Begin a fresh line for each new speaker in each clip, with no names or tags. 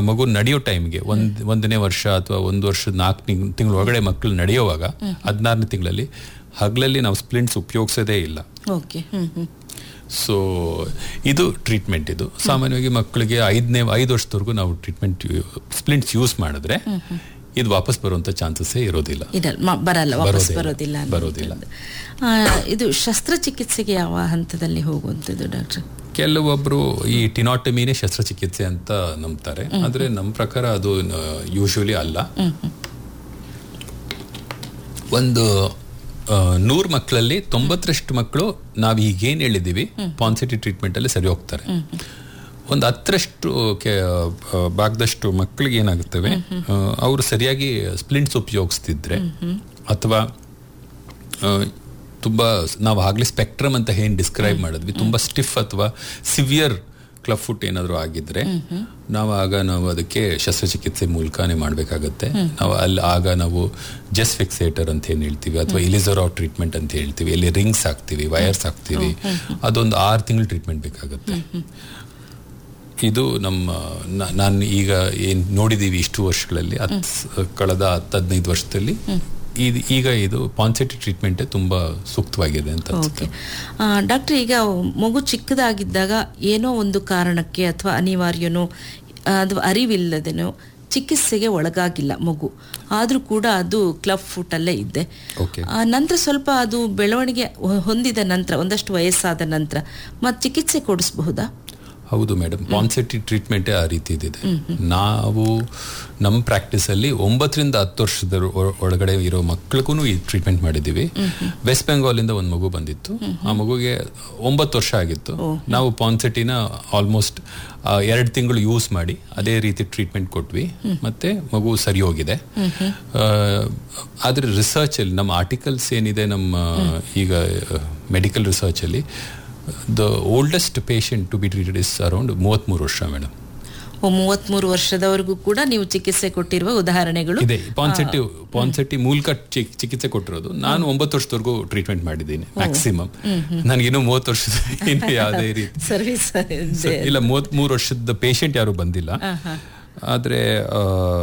ಆ ಮಗು ನಡೆಯೋ ಟೈಮ್ಗೆ ಒಂದ್ ಒಂದನೇ ವರ್ಷ ಅಥವಾ ಒಂದು ವರ್ಷದ ನಾಲ್ಕು ತಿಂಗಳ ಒಳಗಡೆ ಮಕ್ಕಳು ನಡೆಯುವಾಗ ಹದಿನಾರನೇ ತಿಂಗಳಲ್ಲಿ ಹಗಲಲ್ಲಿ ನಾವು ಸ್ಪ್ಲಿಂಟ್ಸ್ ಉಪಯೋಗಿಸೋದೇ ಇಲ್ಲ
ಓಕೆ ಹ್ಮ್ ಹ್ಮ್
ಸೊ ಇದು ಟ್ರೀಟ್ಮೆಂಟ್ ಇದು ಸಾಮಾನ್ಯವಾಗಿ ಮಕ್ಕಳಿಗೆ ಐದನೇ ಐದು ವರ್ಷದವರೆಗೂ ನಾವು ಟ್ರೀಟ್ಮೆಂಟ್ ಸ್ಪ್ಲಿಂಟ್ಸ್ ಯೂಸ್ ಮಾಡಿದ್ರೆ ಇದು ವಾಪಸ್ ಬರುವಂತ ಚಾನ್ಸಸ್ಸೇ ಇರೋದಿಲ್ಲ
ಇರಲ್ಲ ಮ- ಬರಲ್ಲ ವಾಪಸ್
ಬರೋದಿಲ್ಲ.
ಬರೋದಿಲ್ಲ
ಬರೋದಿಲ್ಲ.
ಅನ್ನುವಂಥದ್ದು. ಆ, ಇದು ಶಸ್ತ್ರಚಿಕಿತ್ಸೆಗೆ ಯಾವ ಹಂತದಲ್ಲಿ ಹೋಗುವಂಥದ್ದು ಡಾಕ್ಟರ್
ಕೆಲವೊಬ್ರು ಈ ಟಿನಾಟಮಿನೇ ಶಸ್ತ್ರಚಿಕಿತ್ಸೆ ಅಂತ ನಂಬ್ತಾರೆ ಆದ್ರೆ ನಮ್ಮ ಪ್ರಕಾರ ಅದು ಯೂಶುವಲಿ ಅಲ್ಲ ಒಂದು ಆ, ನೂರು ಮಕ್ಕಳಲ್ಲಿ ತೊಂಬತ್ತರಷ್ಟು ಮಕ್ಕಳು ನಾವು ಈಗೇನು ಹೇಳಿದ್ದೀವಿ ಪಾನ್ಸಿಟಿ ಟ್ರೀಟ್ಮೆಂಟ್ ಅಲ್ಲಿ ಸರಿ ಹೋಗ್ತಾರೆ ಒಂದು ಹತ್ತರಷ್ಟು ಕೆ ಆ, ಭಾಗದಷ್ಟು ಮಕ್ಕಳಿಗೆ ಏನಾಗುತ್ತವೆ ಅವರು ಸರಿಯಾಗಿ ಸ್ಪ್ಲಿಂಟ್ಸ್ ಉಪಯೋಗಿಸ್ತಿದ್ರೆ ಅಥವಾ ಆ, ತುಂಬಾ ನಾವು ಆಗ್ಲೇ ಸ್ಪೆಕ್ಟ್ರಮ್ ಅಂತ ಏನ್ ಡಿಸ್ಕ್ರೈಬ್ ಮಾಡಿದ್ವಿ ತುಂಬಾ ಸ್ಟಿಫ್ ಅಥವಾ ಸಿವಿಯರ್ ಕ್ಲಬ್ ಫುಟ್ ಏನಾದರೂ ಆಗಿದ್ರೆ ನಾವು ಆಗ ನಾವು ಅದಕ್ಕೆ ಶಸ್ತ್ರಚಿಕಿತ್ಸೆ ಮೂಲಕನೇ ಮಾಡಬೇಕಾಗತ್ತೆ ನಾವು ಅಲ್ಲಿ ಆಗ ನಾವು ಜಸ್ ಫಿಕ್ಸೇಟರ್ ಅಂತ ಏನ್ ಹೇಳ್ತೀವಿ ಅಥವಾ ಇಲಿಸೋರಾ ಟ್ರೀಟ್ಮೆಂಟ್ ಅಂತ ಹೇಳ್ತೀವಿ ಇಲ್ಲಿ ರಿಂಗ್ಸ್ ಹಾಕ್ತಿವಿ ವೈರ್ಸ್ ಹಾಕ್ತಿವಿ ಅದೊಂದು ಆರು ತಿಂಗಳು ಟ್ರೀಟ್ಮೆಂಟ್ ಬೇಕಾಗುತ್ತೆ ಇದು ನಮ್ಮ ನ- ನಾನು ಈಗ ಏನ್ ನೋಡಿದೀವಿ ಇಷ್ಟು ವರ್ಷಗಳಲ್ಲಿ ಹತ್ ಕಳೆದ ಹತ್ತು ಹದಿನೈದು ವರ್ಷದಲ್ಲಿ ಇದು ಈಗ ಇದು ಪಾನ್ಸೆಟಿ ಟ್ರೀಟ್ಮೆಂಟ್ ತುಂಬಾ ಸೂಕ್ತವಾಗಿದೆ ಅಂತ ಅನ್ಸುತ್ತೆ
ಓಕೆ ಡಾಕ್ಟರ್ ಈಗ ಮಗು ಚಿಕ್ಕದಾಗಿದ್ದಾಗ ಏನೋ ಒಂದು ಕಾರಣಕ್ಕೆ ಅಥವಾ ಅನಿವಾರ್ಯನೋ ಅದು ಅರಿವಿಲ್ಲದೇನೋ ಚಿಕಿತ್ಸೆಗೆ ಒಳಗಾಗಿಲ್ಲ ಮಗು ಆದರೂ ಕೂಡ ಅದು ಕ್ಲಬ್ ಫುಟಲ್ಲೇ ಇದ್ದೆ
ಓಕೆ
ಆ, ನಂತರ ಸ್ವಲ್ಪ ಅದು ಬೆಳವಣಿಗೆ ಹೊ- ಹೊಂದಿದ ನಂತರ ಒಂದಷ್ಟು ವಯಸ್ಸಾದ ನಂತರ ಮತ್ತೆ ಚಿಕಿತ್ಸೆ ಕೊಡಿಸಬಹುದಾ
ಹೌದು ಮೇಡಮ್ ಪಾನ್ಸೆಟಿ ಟ್ರೀಟ್ಮೆಂಟೇ ಆ ರೀತಿ ಇದಿದೆ ನಾವು ನಮ್ಮ ಪ್ರಾಕ್ಟೀಸಲ್ಲಿ ಒಂಬತ್ತರಿಂದ ಹತ್ತು ವರ್ಷದ ಒ- ಒಳಗಡೆ ಇರೋ ಮಕ್ಕಳಿಗೂ ಈ ಟ್ರೀಟ್ಮೆಂಟ್ ಮಾಡಿದ್ದೀವಿ ವೆಸ್ಟ್ ಬೆಂಗಾಲಿಂದ ಒಂದು ಮಗು ಬಂದಿತ್ತು ಆ ಮಗುಗೆ ಒಂಬತ್ತು ವರ್ಷ ಆಗಿತ್ತು ನಾವು ಪಾನ್ಸೆಟಿನ ಆಲ್ಮೋಸ್ಟ್ ಎರಡು ತಿಂಗಳು ಯೂಸ್ ಮಾಡಿ ಅದೇ ರೀತಿ ಟ್ರೀಟ್ಮೆಂಟ್ ಕೊಟ್ವಿ ಮತ್ತೆ ಮಗು ಸರಿ ಹೋಗಿದೆ ಆ, ಆದ್ರೆ ರಿಸರ್ಚ್ ಅಲ್ಲಿ ನಮ್ಮ ಆರ್ಟಿಕಲ್ಸ್ ಏನಿದೆ ನಮ್ಮ ಈಗ ಮೆಡಿಕಲ್ ರಿಸರ್ಚ್ ಅಲ್ಲಿ the oldest patient to be treated is around ಮೂವತ್ಮೂರು ವರ್ಷ ಮೇಡಮ್
ಓ ಮೂವತ್ಮೂರು ವರ್ಷದವರೆಗೂ ಕೂಡ ನೀವು ಚಿಕಿತ್ಸೆ ಕೊಟ್ಟಿರುವ ಉದಾಹರಣೆಗಳು
ಇದೆ ಪಾನ್ಸೆಟಿ ಪಾನ್ಸೆಟಿ ಮೂಲಕ ಚಿ- ಚಿಕಿತ್ಸೆ ಕೊಟ್ಟಿರೋದು ನಾನು ಒಂಬತ್ತು ವರ್ಷದವರೆಗೂ ಟ್ರೀಟ್ಮೆಂಟ್ ಮಾಡಿದ್ದೀನಿ ಮ್ಯಾಕ್ಸಿಮಮ್ ನನಗಿನ್ನೂ ಮೂವತ್ತು ವರ್ಷದ ಇನ್ನು ಯಾವುದೇ ರೀತಿ
ಸರ್ವಿಸ್
So, ಇಲ್ಲ ಮೂವತ್ಮೂರು ವರ್ಷದ ಪೇಷಂಟ್ ಯಾರು ಬಂದಿಲ್ಲ ಆದ್ರೆ ಆ,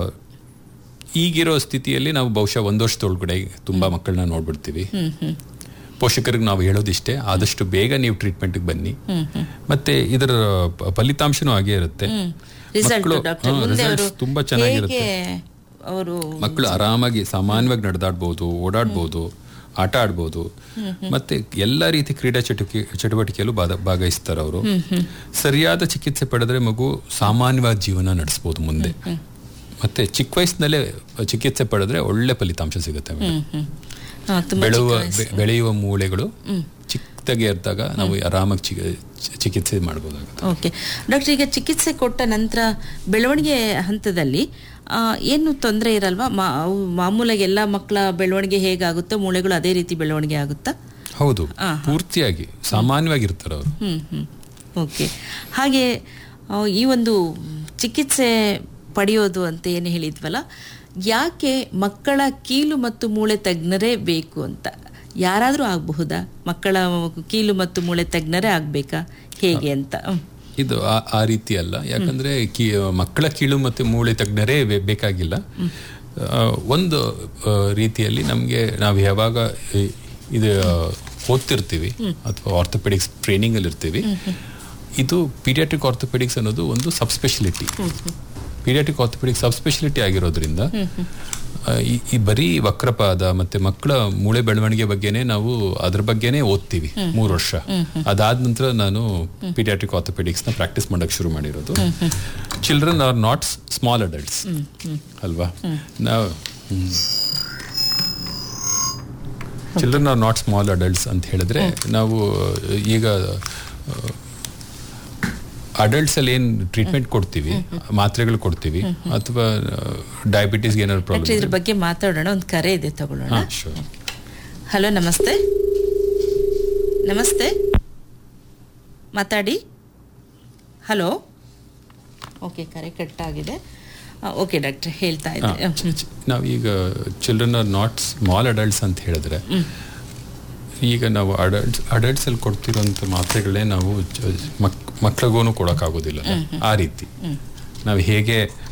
ಈಗಿರೋ ಸ್ಥಿತಿಯಲ್ಲಿ ನಾವು ಬಹುಶಃ ಒಂದು ವರ್ಷದೊಳಗಡೆ ತುಂಬಾ ಮಕ್ಕಳನ್ನ ನೋಡ್ಬಿಡ್ತೀವಿ ಪೋಷಕರಿಗೆ ನಾವು ಹೇಳೋದಿಷ್ಟೇ ಆದಷ್ಟು ಬೇಗ ನೀವು ಟ್ರೀಟ್ಮೆಂಟ್ಗೆ ಬನ್ನಿ ಮತ್ತೆ ಇದರ ಪ- ಫಲಿತಾಂಶನೂ ಹಾಗೆ ಇರುತ್ತೆ
ರಿಸಲ್ಟ್
ಮಕ್ಕಳು
ಡಾಕ್ಟರ್
ಹಾ,
ಮುಂದೆ
results
ಅವರು
ತುಂಬಾ ಚೆನ್ನಾಗಿರುತ್ತೆ
ಹೇಗೆ ಅವರು
ಮಕ್ಕಳು ಆರಾಮಾಗಿ ಸಾಮಾನ್ಯವಾಗಿ ನಡೆದಾಡ್ಬೋದು ಓಡಾಡ್ಬೋದು ಆಟ ಆಡ್ಬೋದು ಮತ್ತೆ ಎಲ್ಲ ರೀತಿ ಕ್ರೀಡಾ ಚಟುವಟಿಕೆ ಚಟುವಟಿಕೆಯಲ್ಲೂ ಬಾದ- ಭಾಗವಹಿಸ್ತಾರೆ ಅವರು ಸರಿಯಾದ ಚಿಕಿತ್ಸೆ ಪಡೆದ್ರೆ ಮಗು ಸಾಮಾನ್ಯವಾದ ಜೀವನ ನಡೆಸ್ಬೋದು ಮುಂದೆ ಮತ್ತೆ ಚಿಕ್ಕ ವಯಸ್ಸಿನಲ್ಲೇ ಚಿಕಿತ್ಸೆ ಪಡೆದ್ರೆ ಒಳ್ಳೆ ಫಲಿತಾಂಶ ಸಿಗುತ್ತೆ ಮೇಡಮ್.
ಹಾ, ತುಂಬಾ
ಬೆಳೆಯುವ
ಚಿಕ್ಕ ವಯಸ್ಸು.
ಬೆ- ಬೆಳೆಯುವ ಮೂಳೆಗಳು ಚಿಕ್ಕದಾಗಿ ಇದ್ದಾಗ ನಾವು ಆರಾಮಾಗಿ ಚಿ- ಚಿ- ಚಿಕಿತ್ಸೆ ಮಾಡ್ಬೋದಾಗುತ್ತೆ
ಓಕೆ ಡಾಕ್ಟರ್ ಈಗ ಚಿಕಿತ್ಸೆ ಕೊಟ್ಟ ನಂತರ ಬೆಳವಣಿಗೆ ಹಂತದಲ್ಲಿ ಆ, ಏನು ತೊಂದರೆ ಇರಲ್ವಾ ಮಾ ಅವು ಮಾಮೂಲಾಗಿ ಎಲ್ಲ ಮಕ್ಕಳ ಬೆಳವಣಿಗೆ ಹೇಗಾಗುತ್ತೋ ಮೂಳೆಗಳು ಅದೇ ರೀತಿ ಬೆಳವಣಿಗೆ ಆಗುತ್ತಾ
ಹೌದು ಪೂರ್ತಿಯಾಗಿ ಸಾಮಾನ್ಯವಾಗಿರ್ತಾರೆ ಅವರು
ಹ್ಮ್ ಹ್ಮ್ ಓಕೆ ಹಾಗೆ ಆ, ಈ ಒಂದು ಚಿಕಿತ್ಸೆ ಪಡೆಯೋದು ಅಂತ ಏನು ಹೇಳಿದ್ವಲ್ಲ ಯಾಕೆ ಮಕ್ಕಳ ಕೀಲು ಮತ್ತು ಮೂಳೆ ತಜ್ಞರೇ ಬೇಕು ಅಂತ ಯಾರಾದರೂ ಆಗಬಹುದಾ ಮಕ್ಕಳ ಕೀಲು ಮತ್ತು ಮೂಳೆ ತಜ್ಞರೇ ಆಗಬೇಕಾ ಹೇಗೆ ಅಂತ ಹ್ಮ್.
ಇದು ಆ- ಆ ರೀತಿ ಅಲ್ಲ ಯಾಕಂದ್ರೆ ಕಿ ಮಕ್ಕಳ ಕೀಳು ಮತ್ತು ಮೂಳೆ ತಜ್ಞರೇ ಬೇ- ಬೇಕಾಗಿಲ್ಲ ಆ, ಒಂದು ಆ, ರೀತಿಯಲ್ಲಿ ನಮಗೆ ನಾವು ಯಾವಾಗ ಈ- ಇದು ಆ, ಓದ್ತಿರ್ತೀವಿ ಅಥವಾ ಆರ್ಥೋಪೆಡಿಕ್ಸ್ ಟ್ರೈನಿಂಗ್ ಅಲ್ಲಿ ಇರ್ತೀವಿ ಇದು ಪೀಡಿಯಾಟ್ರಿಕ್ ಆರ್ಥೋಪೆಡಿಕ್ಸ್ ಅನ್ನೋದು ಒಂದು subspeciality paediatric orthopaedic subspeciality ಆಗಿರೋದ್ರಿಂದ ಆ, ಈ ಈ ಬರೀ ವಕ್ರಪಾದ ಮತ್ತೆ ಮಕ್ಕಳ ಮೂಳೆ ಬೆಳವಣಿಗೆ ಬಗ್ಗೆನೇ ನಾವು ಅದ್ರ ಬಗ್ಗೆನೇ ಓದ್ತೀವಿ ಮೂರು ವರ್ಷ ಅದಾದ ನಂತರ ನಾನು ಪೀಡಿಯಾಟ್ರಿಕ್ ಆರ್ಥೋಪೆಡಿಕ್ಸ್ ನ ಪ್ರಾಕ್ಟೀಸ್ ಮಾಡಕ್ ಶುರು ಮಾಡಿರೋದು children are not small adults ಅಲ್ವಾ ನಾವು children are not small adults ಅಂತ ಹೇಳಿದ್ರೆ ನಾವು ಈಗ ಅಡಲ್ಟ್ಸ್ ಅಲ್ಲಿ ಏನ್ ಟ್ರೀಟ್ಮೆಂಟ್ ಕೊಡ್ತೀವಿ ಮಾತ್ರೆಗಳು ಕೊಡ್ತೀವಿ ಅಥವಾ ಡಯಾಬಿಟೀಸ್ಗೆ ಏನಾದ್ರು
ಡಾಕ್ಟರ್ ಇದ್ರ
ಪ್ರಾಬ್ಲಮ್
ಬಗ್ಗೆ ಮಾತಾಡೋಣ ಒಂದು ಕರೆ ಇದೆ ತಗೊಳ್ಳೋಣ
ಹಾ ಶೋರ್
ಹಲೋ ನಮಸ್ತೆ ನಮಸ್ತೆ ಮಾತಾಡಿ ಹಲೋ ಓಕೆ ಕರೆ ಕಟ್ಟಾಗಿದೆ ಓಕೆ ಡಾಕ್ಟರ್ ಹೇಳ್ತಾ ಇದ್ದೆ ಹ್ಮ್.
ನಾವೀಗ children are not small adults ಅಂತ ಹೇಳಿದ್ರೆ ಈಗ ನಾವು ಅಡಲ್ಟ್ಸ್ ಅಡಲ್ಟ್ಸ್ ಅಲ್ಲಿ ಕೊಡ್ತಿರೋಂಥ ಮಾತ್ರೆಗಳೇ ನಾವು ಮಕ್ ಮಕ್ಳಿಗೂ ಕೊಡೋಕ್ಕಾಗೋದಿಲ್ಲ ಆ ರೀತಿ ನಾವು ಹೇಗೆ